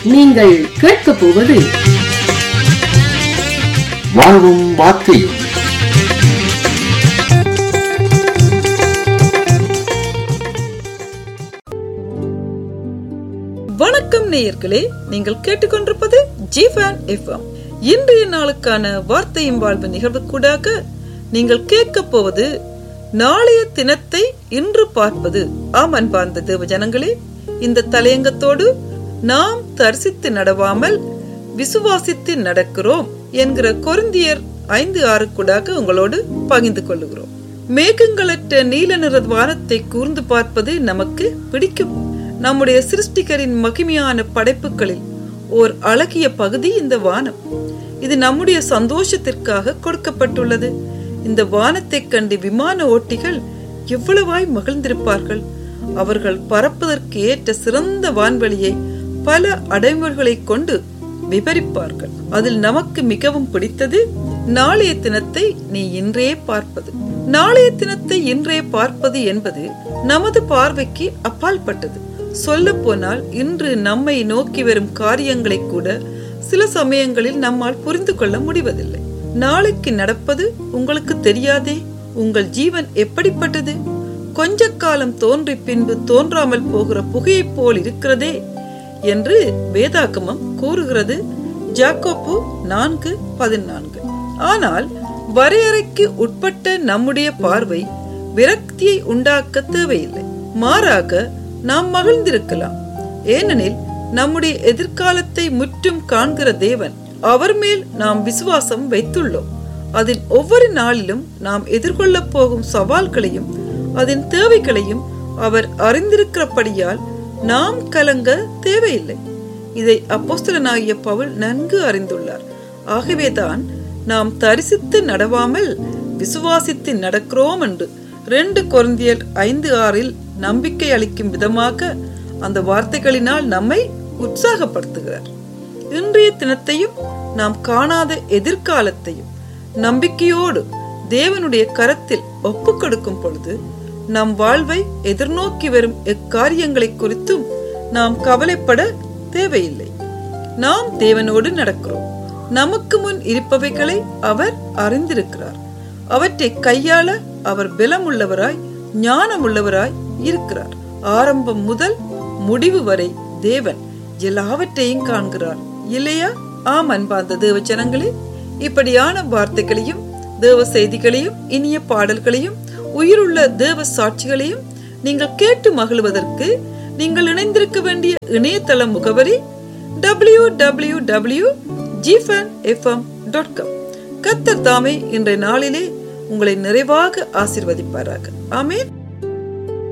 நீங்கள் கேட்கப் போவது வாழ்வும் வார்த்தையும் வணக்கம் நேயர்களே நீங்கள் கேட்டுக்கொண்டிருப்பது ஜிஃபேன் எஃப்எம் இன்றைய நாளுக்கான வார்த்தையும் வாழ்வு நிகழ்வு கூடாக நீங்கள் கேட்கப் போவது நாளைய தினத்தை இன்று பார்ப்பது ஆம் அன்பார்ந்த தேவ ஜனங்களே இந்த தலையங்கத்தோடு நாம் தரிசித்து நடவாமல் விசுவாசித்து நடக்கிறோம் என்கிற கொரிந்தியர் ஐந்து ஆறு கூடாக உங்களோடு பகிர்ந்து கொள்ளுகிறோம் மேகங்களற்ற நீல நிற வானத்தை கூர்ந்து பார்ப்பது நமக்கு பிடிக்கும் நம்முடைய சிருஷ்டிகரின் மகிமையான படைப்புகளில் ஓர் அழகிய பகுதி இந்த வானம் இது நம்முடைய சந்தோஷத்திற்காக கொடுக்கப்பட்டுள்ளது இந்த வானத்தை கண்டு விமான ஓட்டிகள் எவ்வளவாய் மகிழ்ந்திருப்பார்கள் அவர்கள் பறப்பதற்கு ஏற்ற சிறந்த வான்வெளியை பல அடைமுறைகளை கொண்டு விவரிப்பார்கள் அதில் நமக்கு மிகவும் பிடித்தது நாளைய தினத்தை நீ இன்றே பார்ப்பது நாளைய தினத்தை இன்றே பார்ப்பது என்பது நமது பார்வைக்கு அப்பாற்பட்டது சொல்ல போனால் இன்று நம்மை நோக்கி வரும் காரியங்களை கூட சில சமயங்களில் நம்மால் புரிந்து கொள்ள முடிவதில்லை நாளைக்கு நடப்பது உங்களுக்கு தெரியாதே உங்கள் ஜீவன் எப்படிப்பட்டது கொஞ்ச காலம் தோன்றி பின்பு தோன்றாமல் போகிற புகையைப் போல் இருக்கிறதே என்று வேதாகமம் கூறுகிறது ஜாக்கோப்பு நான்கு பதினான்கு ஆனால் வரையறைக்கு உட்பட்ட நம்முடைய பார்வை விரக்தியை உண்டாக்க தேவையில்லை மாறாக நாம் மகிழ்ந்திருக்கலாம் ஏனெனில் நம்முடைய எதிர்காலத்தை முற்றும் காண்கிற தேவன் அவர் மேல் நாம் விசுவாசம் வைத்துள்ளோம் அதன் ஒவ்வொரு நாளிலும் நாம் எதிர்கொள்ளப் போகும் சவால்களையும் அதன் தேவைகளையும் அவர் அறிந்திருக்கிறபடியால் நாம் கலங்க தேவையில்லை இதை அப்போஸ்தலனாகிய பவுல் நன்கு அறிந்துள்ளார் ஆகவேதான் நாம் தரிசித்து நடவாமல் விசுவாசித்து நடக்கிறோம் என்று ரெண்டு கொரிந்தியர் ஐந்து ஆறில் நம்பிக்கை அளிக்கும் விதமாக அந்த வார்த்தைகளினால் நம்மை உற்சாகப்படுத்துகிறார் இன்றைய தினத்தையும் நாம் காணாத எதிர்காலத்தையும் நம்பிக்கையோடு தேவனுடைய கரத்தில் ஒப்புக் கொடுக்கும் பொழுது நம் வாழ்வை எதிர்நோக்கி வரும் எக்காரியங்களை குறித்தும் நாம் கவலைப்பட தேவையில்லை நாம் தேவனோடு நடக்கிறோம் நமக்கு முன் இருப்பவைகளை அவர் அறிந்திருக்கிறார் அவற்றை கையாள அவர் பலமுள்ளவராய் ஞானமுள்ளவராய் இருக்கிறார் ஆரம்பம் முதல் முடிவு வரை தேவன் எல்லாவற்றையும் காண்கிறார் இல்லையா ஆம் அன்பார்ந்த தேவ ஜனங்களே இப்படியான வார்த்தைகளையும் தேவ செய்திகளையும் இனிய பாடல்களையும் உயிருள்ள தேவ சாட்சிகளையும் நீங்கள் கேட்டு மகிழ்வதற்கு நீங்கள் இணைந்திருக்க வேண்டிய இணையதள முகவரி டபிள்யூ டபிள்யூ டபிள்யூ ஜிஃபன் எஃப்எம் டாட் காம் கத்தர் தாமே இன்றைய நாளிலே உங்களை நிறைவாக ஆசிர்வதிப்பாராக ஆமேன்